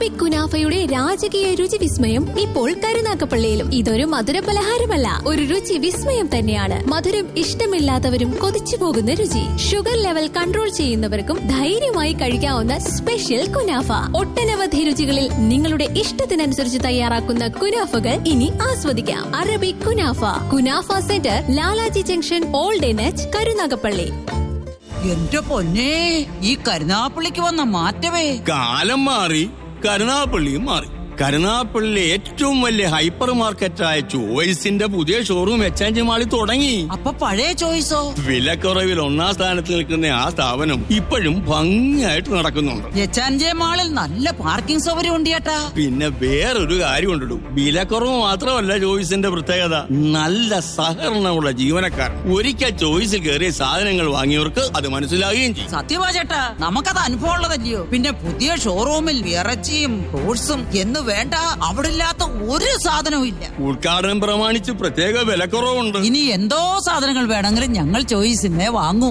Arabic കുനാഫയുടെ രാജകീയ രുചി വിസ്മയം ഇപ്പോൾ കരുനാക്കപ്പള്ളിയിലും ഇതൊരു മധുര പലഹാരമല്ല ഒരു രുചി വിസ്മയം തന്നെയാണ് മധുരം ഇഷ്ടമില്ലാത്തവരും കൊതിച്ചു പോകുന്ന രുചി ഷുഗർ ലെവൽ കൺട്രോൾ ചെയ്യുന്നവർക്കും ധൈര്യമായി കഴിക്കാവുന്ന സ്പെഷ്യൽ കുനാഫ ഒട്ടനവധി രുചികളിൽ നിങ്ങളുടെ ഇഷ്ടത്തിനനുസരിച്ച് തയ്യാറാക്കുന്ന കുനാഫകൾ ഇനി ആസ്വദിക്കാം Arabic kunafa kunafa centre Lalaji junction old എനച്ച് കരുനാഗപ്പള്ളി എന്റെ പൊന്നെ ഈ കരുനാപ്പള്ളിക്ക് വന്ന മാറ്റമേ കാലം മാറി കരുനാപ്പള്ളിയും മാറി കരുനാപ്പള്ളിയിലെ ഏറ്റവും വലിയ ഹൈപ്പർ മാർക്കറ്റായ ചോയ്സിന്റെ പുതിയ ഷോറൂം എക്സ്ചേഞ്ച് മാളിൽ തുടങ്ങി അപ്പൊ പഴയ ചോയ്സോ വിലക്കുറവിൽ ഒന്നാം സ്ഥാനത്ത് നിൽക്കുന്ന ആ സ്ഥാപനം ഇപ്പോഴും ഭംഗിയായിട്ട് നടക്കുന്നുണ്ട് എച്ചാൻജെ മാളിൽ നല്ല പാർക്കിംഗ് സൗകര്യം ഉണ്ട് ചേട്ടാ പിന്നെ വേറൊരു കാര്യം ഉണ്ടിടും വിലക്കുറവ് മാത്രമല്ല ചോയ്സിന്റെ പ്രത്യേകത നല്ല സഹകരണമുള്ള ജീവനക്കാർ ഒരിക്കൽ ചോയ്സിൽ കയറിയ സാധനങ്ങൾ വാങ്ങിയവർക്ക് അത് മനസ്സിലാകുകയും ചെയ്യും സത്യമാ ചേട്ടാ നമുക്കത് അനുഭവം ഉള്ളതല്ലയോ പിന്നെ പുതിയ ഷോറൂമിൽ ഇറച്ചിയും ഫ്രൂട്ട്സും എന്ന് വേണ്ട അവിടെ ഇല്ലാത്ത ഒരു സാധനവും ഇല്ല ഉദ്ഘാടനം പ്രമാണിച്ച് പ്രത്യേക വിലക്കുറവുണ്ട് ഇനി എന്തോ സാധനങ്ങൾ വേണമെങ്കിലും ഞങ്ങൾ ചോയ്സിനെ വാങ്ങൂ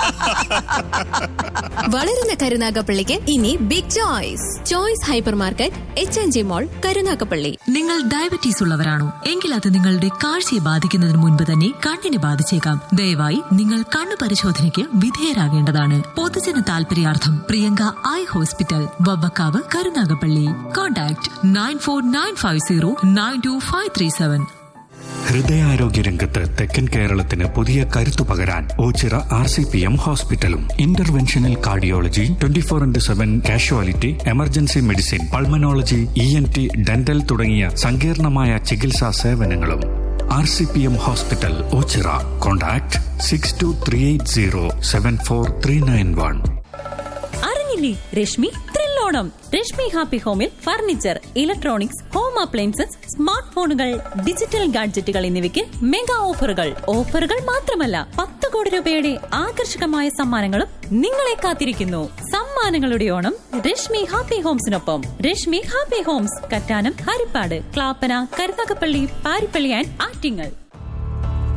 വളരുന്ന കരുനാഗപ്പള്ളിക്ക് ഇനി big choice choice hyper market H N G mall Karunagappally നിങ്ങൾ ഡയബറ്റീസ് ഉള്ളവരാണോ എങ്കിൽ അത് നിങ്ങളുടെ കാഴ്ചയെ ബാധിക്കുന്നതിന് മുൻപ് തന്നെ കണ്ണിനെ ബാധിച്ചേക്കാം ദയവായി നിങ്ങൾ കണ്ണു പരിശോധനയ്ക്ക് വിധേയരാകേണ്ടതാണ് പൊതുജന താൽപര്യാർത്ഥം Priyanka eye hospital Vavvakkavu Karunagappally contact nine four nine five zero nine two five three seven ഹൃദയാരോഗ്യ രംഗത്ത് തെക്കൻ കേരളത്തിന് പുതിയ കരുത്തു പകരാൻ Ochira R C P M ഹോസ്പിറ്റലും interventional cardiology twenty four into seven casualty emergency medicine pulmonology E N T dental തുടങ്ങിയ സങ്കീർണമായ ചികിത്സാ സേവനങ്ങളും R C P M hospital Ochira contact six two three eight zero seven four three nine one അറിഞ്ഞില്ലേ രശ്മി ത്രില്ലോണം Rashmi happy ഹോമിൽ furniture electronics home appliances smart ഫോണുകൾ digital ഗാഡ്ജറ്റുകൾ എന്നിവയ്ക്ക് മെഗാ ഓഫറുകൾ ഓഫറുകൾ മാത്രമല്ല പത്ത് കോടി രൂപയുടെ ആകർഷകമായ സമ്മാനങ്ങളും നിങ്ങളെ കാത്തിരിക്കുന്നു സമ്മാനങ്ങളുടെ ഓണം രശ്മി ഹാപ്പി ഹോംസിനൊപ്പം Rashmi happy homes Kattanam Harippad Clappana Karunagappally Paripally and Attingal